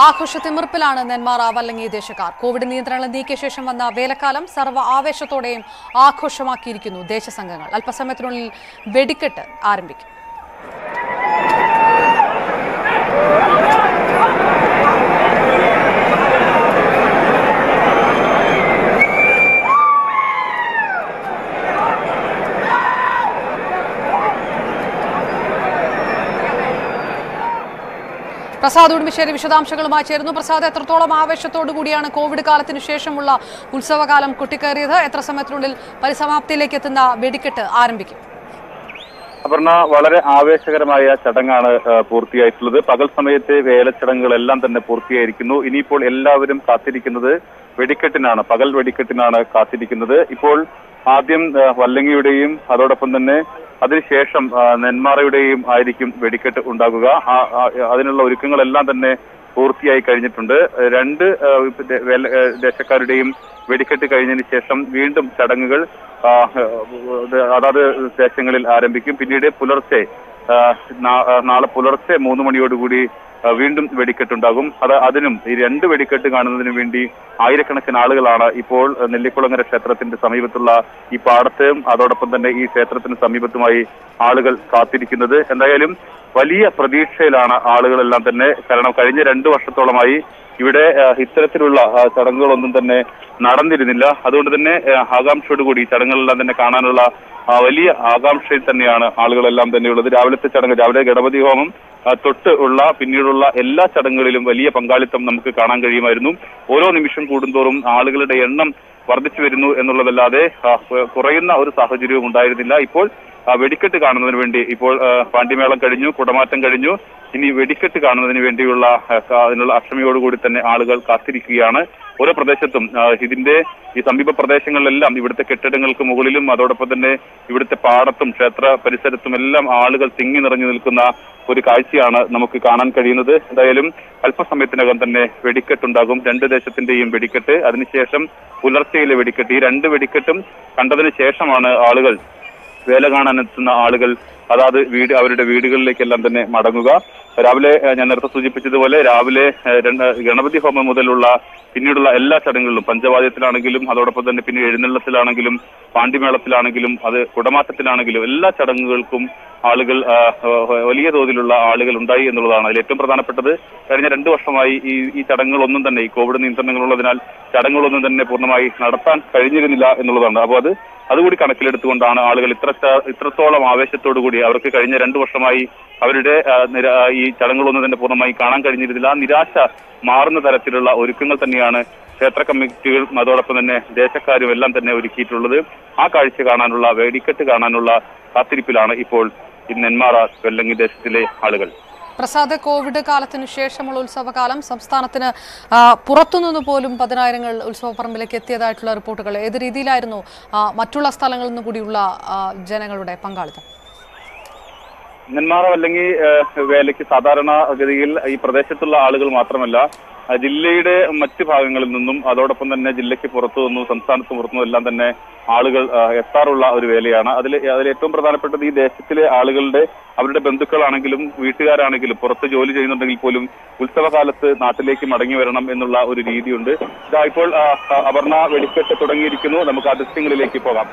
ആഘോഷത്തിമിർപ്പിലാണ് നെന്മാറ വല്ലങ്ങി ദേശക്കാർ കോവിഡ് നിയന്ത്രണങ്ങൾ നീക്കിയ ശേഷം വന്ന വേലക്കാലം സർവ്വ ആവേശത്തോടെയും ആഘോഷമാക്കിയിരിക്കുന്നു ദേശസംഘങ്ങൾ അല്പസമയത്തിനുള്ളിൽ വെടിക്കെട്ട് ആരംഭിക്കും പ്രസാദ് ഉടുമ്പിശ്ശേരി വിശദാംശങ്ങളുമായി ചേരുന്നു പ്രസാദ് എത്രത്തോളം ആവേശത്തോടു കൂടിയാണ് കോവിഡ് കാലത്തിന് ശേഷമുള്ള ഉത്സവകാലം കൊട്ടിക്കയറിയത് എത്ര സമയത്തിനുള്ളിൽ പരിസമാപ്തിയിലേക്ക് എത്തുന്ന വെടിക്കെട്ട് ആരംഭിക്കും അപർണ വളരെ ആവേശകരമായ ചടങ്ങാണ് ആ, പൂർത്തിയായിട്ടുള്ളത് പകൽ സമയത്തെ വേലച്ചടങ്ങുകളെല്ലാം തന്നെ പൂർത്തിയായിരിക്കുന്നു ഇനിയിപ്പോൾ എല്ലാവരും കാത്തിരിക്കുന്നത് വെടിക്കെട്ടിനാണ് പകൽ വെടിക്കെട്ടിനാണ് കാത്തിരിക്കുന്നത് ഇപ്പോൾ ആദ്യം ആ, വല്ലങ്ങിയുടെയും അതോടൊപ്പം തന്നെ അതിനുശേഷം ആ, നെന്മാറയുടെയും ആയിരിക്കും വെടിക്കെട്ട് ഉണ്ടാകുക ആ- ആ- അതിനുള്ള ഒരുക്കങ്ങളെല്ലാം തന്നെ പൂർത്തിയായി കഴിഞ്ഞിട്ടുണ്ട് രണ്ട് ആ, ദേ- വേല- ആ, ദേശക്കാരുടെയും വെടിക്കെട്ട് കഴിഞ്ഞതിന് ശേഷം വീണ്ടും ചടങ്ങുകൾ ആ, ഇത് അതാത് ദേശങ്ങളിൽ ആരംഭിക്കും പിന്നീട് പുലർച്ചെ ആ, നാ- ആ, നാളെ പുലർച്ചെ മൂന്ന് മണിയോടുകൂടി ആ, വീണ്ടും വെടിക്കെട്ടുണ്ടാകും അത് അതിനും ഈ രണ്ട് വെടിക്കെട്ട് കാണുന്നതിന് വേണ്ടി ആയിരക്കണക്കിന് ആളുകളാണ് ഇപ്പോൾ നെല്ലിക്കുളങ്ങര ക്ഷേത്രത്തിന്റെ സമീപത്തുള്ള ഈ പാടത്തും അതോടൊപ്പം തന്നെ ഈ ക്ഷേത്രത്തിന് സമീപത്തുമായി ആളുകൾ കാത്തിരിക്കുന്നത് എന്തായാലും വലിയ പ്രതീക്ഷയിലാണ് ആളുകളെല്ലാം തന്നെ കാരണം കഴിഞ്ഞ രണ്ടു വർഷത്തോളമായി ഇവിടെ ആ, ഇത്തരത്തിലുള്ള ആ, ചടങ്ങുകളൊന്നും തന്നെ നടന്നിരുന്നില്ല അതുകൊണ്ട് തന്നെ ആ, ആകാംക്ഷയോടുകൂടി ഈ ചടങ്ങുകളെല്ലാം തന്നെ കാണാനുള്ള ആ, വലിയ ആകാംക്ഷയിൽ തന്നെയാണ് ആളുകളെല്ലാം തന്നെയുള്ളത് രാവിലത്തെ ചടങ്ങ് രാവിലെ ഗണപതി ഹോമം ആ, തൊട്ട് ഉള്ള പിന്നീടുള്ള എല്ലാ ചടങ്ങുകളിലും വലിയ പങ്കാളിത്തം നമുക്ക് കാണാൻ കഴിയുമായിരുന്നു ഓരോ നിമിഷം കൂടുന്തോറും ആളുകളുടെ എണ്ണം വർദ്ധിച്ചു വരുന്നു എന്നുള്ളതല്ലാതെ ആ, കുറയുന്ന ഒരു സാഹചര്യവും ഉണ്ടായിരുന്നില്ല ഇപ്പോൾ ആ, വെടിക്കെട്ട് കാണുന്നതിന് വേണ്ടി ഇപ്പോൾ ആ, പാണ്ഡിമേളം കഴിഞ്ഞു കുടമാറ്റം കഴിഞ്ഞു ഇനി വെടിക്കെട്ട് കാണുന്നതിന് വേണ്ടിയുള്ള ആ, ക- അതിനുള്ള അക്ഷമയോടുകൂടി തന്നെ ആളുകൾ കാത്തിരിക്കുകയാണ് ഓരോ പ്രദേശത്തും ആ, ഇതിന്റെ ഈ സമീപ പ്രദേശങ്ങളിലെല്ലാം ഇവിടുത്തെ കെട്ടിടങ്ങൾക്ക് മുകളിലും അതോടൊപ്പം തന്നെ ഇവിടുത്തെ പാടത്തും ക്ഷേത്ര പരിസരത്തും എല്ലാം ആളുകൾ തിങ്ങി നിറഞ്ഞു നിൽക്കുന്ന ഒരു കാഴ്ചയാണ് നമുക്ക് കാണാൻ കഴിയുന്നത് എന്തായാലും അല്പസമയത്തിനകം തന്നെ വെടിക്കെട്ടുണ്ടാകും രണ്ട് ദേശത്തിന്റെയും വെടിക്കെട്ട് അതിനുശേഷം പുലർച്ചെയിലെ വെടിക്കെട്ട് ഈ രണ്ട് വെടിക്കെട്ടും കണ്ടതിന് ശേഷമാണ് ആളുകൾ വേല കാണാൻ എത്തുന്ന ആളുകൾ അതാത് വീട് അവരുടെ വീടുകളിലേക്കെല്ലാം തന്നെ മടങ്ങുക രാവിലെ ഏഹ്, ഞാൻ നേരത്തെ സൂചിപ്പിച്ചതുപോലെ രാവിലെ ഏഹ്, രണ്ട് ഗണപതി ഹോമം മുതലുള്ള പിന്നീടുള്ള എല്ലാ ചടങ്ങുകളിലും പഞ്ചവാദ്യത്തിലാണെങ്കിലും അതോടൊപ്പം തന്നെ പിന്നെ എഴുന്നള്ളത്തിലാണെങ്കിലും പാണ്ഡിമേളത്തിലാണെങ്കിലും അത് കുടമാറ്റത്തിലാണെങ്കിലും എല്ലാ ചടങ്ങുകൾക്കും ആളുകൾ ആ, ആ, വലിയ തോതിലുള്ള ആളുകൾ ഉണ്ടായി എന്നുള്ളതാണ് അതിൽ ഏറ്റവും പ്രധാനപ്പെട്ടത് കഴിഞ്ഞ രണ്ടു വർഷമായി ഈ ഈ ചടങ്ങുകളൊന്നും തന്നെ ഈ കോവിഡ് നിയന്ത്രണങ്ങളുള്ളതിനാൽ ചടങ്ങുകളൊന്നും തന്നെ പൂർണ്ണമായി നടത്താൻ കഴിഞ്ഞിരുന്നില്ല എന്നുള്ളതാണ് അപ്പോൾ അത് അതുകൂടി കണക്കിലെടുത്തുകൊണ്ടാണ് ആളുകൾ ഇത്ര ഇത്രത്തോളം ആവേശത്തോടു കൂടി അവർക്ക് കഴിഞ്ഞ രണ്ടു വർഷമായി അവരുടെ ആ, നിര- ആ, ഈ ചടങ്ങുകളൊന്നും തന്നെ പൂർണ്ണമായി കാണാൻ കഴിഞ്ഞിരുന്നില്ല ആ നിരാശ മാറുന്ന തരത്തിലുള്ള ഒരുക്കങ്ങൾ തന്നെയാണ് ക്ഷേത്ര കമ്മിറ്റികളും അതോടൊപ്പം തന്നെ ദേശക്കാരും എല്ലാം തന്നെ ഒരുക്കിയിട്ടുള്ളത് ആ കാഴ്ച കാണാനുള്ള വെടിക്കെട്ട് കാണാനുള്ള കാത്തിരിപ്പിലാണ് ഇപ്പോൾ ഈ നെന്മാറ വെല്ലങ്ങി ദേശത്തിലെ ആളുകൾ പ്രസാദ് കോവിഡ് കാലത്തിന് ശേഷമുള്ള ഉത്സവകാലം സംസ്ഥാനത്തിന് ആ, പുറത്തുനിന്ന് പോലും പതിനായിരങ്ങൾ ഉത്സവപ്പറമ്പിലേക്ക് എത്തിയതായിട്ടുള്ള റിപ്പോർട്ടുകൾ ഏത് രീതിയിലായിരുന്നു ആ, മറ്റുള്ള സ്ഥലങ്ങളിൽ നിന്ന് കൂടിയുള്ള ആ, ജനങ്ങളുടെ പങ്കാളിത്തം നെന്മാറ അല്ലെങ്കിൽ വേലയ്ക്ക് സാധാരണ ഗതിയിൽ ഈ പ്രദേശത്തുള്ള ആളുകൾ മാത്രമല്ല ആ, ജില്ലയുടെ മറ്റ് ഭാഗങ്ങളിൽ നിന്നും അതോടൊപ്പം തന്നെ ജില്ലയ്ക്ക് പുറത്തു നിന്നും സംസ്ഥാനത്ത് പുറത്തു നിന്നും എല്ലാം തന്നെ ആളുകൾ ആ, എത്താറുള്ള ഒരു വേലയാണ് അതിൽ അതിൽ ഏറ്റവും പ്രധാനപ്പെട്ടത് ഈ ദേശത്തിലെ ആളുകളുടെ അവരുടെ ബന്ധുക്കളാണെങ്കിലും വീട്ടുകാരാണെങ്കിലും പുറത്ത് ജോലി ചെയ്യുന്നുണ്ടെങ്കിൽ പോലും ഉത്സവകാലത്ത് നാട്ടിലേക്ക് മടങ്ങി വരണം എന്നുള്ള ഒരു രീതിയുണ്ട് ഇതാ ഇപ്പോൾ ആ, ആ, അപർണ വെടിക്കെട്ട് തുടങ്ങിയിരിക്കുന്നു നമുക്ക് ആ ദൃശ്യങ്ങളിലേക്ക് പോകാം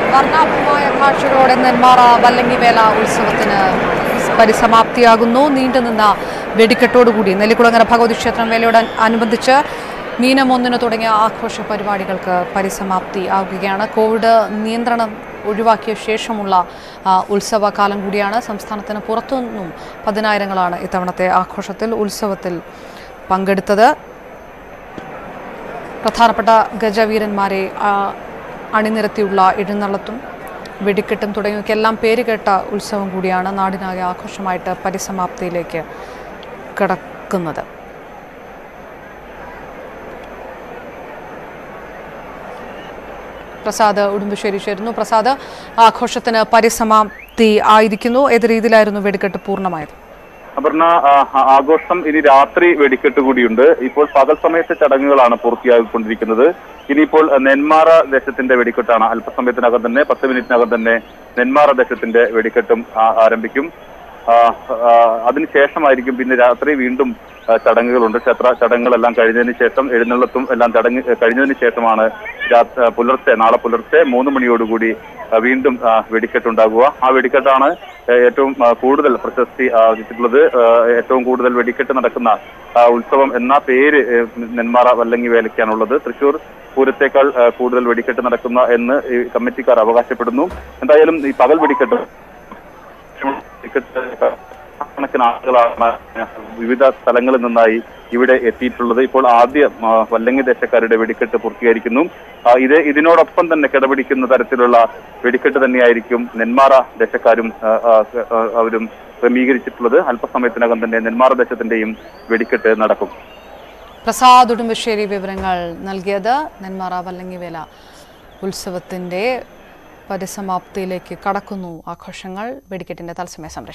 വർണ്ണാഭമായ കാഴ്ചകളോടെ നെന്മാറ വല്ലങ്ങിവേല ഉത്സവത്തിന് പരിസമാപ്തിയാകുന്നു നീണ്ടുനിന്ന വെടിക്കെട്ടോടുകൂടി നെല്ലിക്കുളങ്ങര ഭഗവതി ക്ഷേത്രം വേലയോട് അനുബന്ധിച്ച് മീനം ഒന്നിന് തുടങ്ങിയ ആഘോഷ പരിപാടികൾക്ക് പരിസമാപ്തി ആവുകയാണ് കോവിഡ് നിയന്ത്രണം ഒഴിവാക്കിയ ശേഷമുള്ള ആ, ഉത്സവകാലം കൂടിയാണ് സംസ്ഥാനത്തിന് പുറത്തുനിന്നും പതിനായിരങ്ങളാണ് ഇത്തവണത്തെ ആഘോഷത്തിൽ ഉത്സവത്തിൽ പങ്കെടുത്തത് പ്രധാനപ്പെട്ട ഗജവീരന്മാരെ ആ, അണിനിരത്തിയുള്ള എഴുന്നള്ളത്തും വെടിക്കെട്ടും തുടങ്ങിയവയ്ക്കെല്ലാം പേരുകേട്ട ഉത്സവം കൂടിയാണ് നാടിനാകെ ആഘോഷമായിട്ട് പരിസമാപ്തിയിലേക്ക് കടക്കുന്നത് പ്രസാദ് ഉടുമ്പശ്ശേരി ചേരുന്നു പ്രസാദ് ആഘോഷത്തിന് പരിസമാപ്തി ആയിരിക്കുന്നു ഏത് രീതിയിലായിരുന്നു വെടിക്കെട്ട് പൂർണ്ണമായത് അപർണ ആ, ആ- ആഘോഷം ഇനി രാത്രി വെടിക്കെട്ട് കൂടിയുണ്ട് ഇപ്പോൾ പകൽ സമയത്തെ ചടങ്ങുകളാണ് പൂർത്തിയായിക്കൊണ്ടിരിക്കുന്നത് ഇനിയിപ്പോൾ ആ, നെന്മാറ ദേശത്തിന്റെ വെടിക്കെട്ടാണ് അല്പസമയത്തിനകം തന്നെ പത്ത് മിനിറ്റിനകം തന്നെ നെന്മാറ ദേശത്തിന്റെ വെടിക്കെട്ടും ആ- ആരംഭിക്കും ആ, ആ, അതിനുശേഷമായിരിക്കും പിന്നെ രാത്രി വീണ്ടും ആ, ചടങ്ങുകളുണ്ട് ക്ഷേത്ര ചടങ്ങുകളെല്ലാം കഴിഞ്ഞതിന് ശേഷം എഴുന്നള്ളത്തും എല്ലാം ചടങ്ങ് കഴിഞ്ഞതിന് ശേഷമാണ് രാ- ആ, പുലർച്ചെ നാളെ പുലർച്ചെ മൂന്ന് മണിയോടുകൂടി ആ, വീണ്ടും ആ, വെടിക്കെട്ടുണ്ടാകുക ആ വെടിക്കെട്ടാണ് ആ, ഏറ്റവും ആ, കൂടുതൽ പ്രശസ്തി ആർജിച്ചിട്ടുള്ളത് ആ, ഏറ്റവും കൂടുതൽ വെടിക്കെട്ട് നടക്കുന്ന ആ, ഉത്സവം എന്ന പേര് ഏ, നെന്മാറ വല്ലങ്ങി വേലയ്ക്കാണുള്ളത് തൃശൂർ പൂരത്തേക്കാൾ ആ, കൂടുതൽ വെടിക്കെട്ട് നടക്കുന്ന എന്ന് ഈ കമ്മിറ്റിക്കാർ അവകാശപ്പെടുന്നു എന്തായാലും ഈ പകൽ വെടിക്കെട്ട് കണക്കിന് ആളുകളാണ് വിവിധ സ്ഥലങ്ങളിൽ നിന്നായി ഇവിടെ എത്തിയിട്ടുള്ളത് ഇപ്പോൾ ആദ്യം ആ, വല്ലങ്ങി ദേശക്കാരുടെ വെടിക്കെട്ട് പൂർത്തീകരിക്കുന്നു ആ, ഇത് ഇതിനോടൊപ്പം തന്നെ കിടപിടിക്കുന്ന തരത്തിലുള്ള വെടിക്കെട്ട് തന്നെയായിരിക്കും നെന്മാറ ദേശക്കാരും ആ, ആ, ആ, അവരും ക്രമീകരിച്ചിട്ടുള്ളത് അല്പസമയത്തിനകം തന്നെ നെന്മാറ ദേശത്തിന്റെയും വെടിക്കെട്ട് നടക്കും പ്രസാദ് ഉടുമ്പശ്ശേരി വിവരങ്ങൾ നൽകിയത് നെന്മാറ വല്ലങ്ങിവേല ഉത്സവത്തിന്റെ പരിസമാപ്തിയിലേക്ക് കടക്കുന്നു ആഘോഷങ്ങൾ വെടിക്കെട്ടിന്റെ തത്സമയ സംരക്ഷണം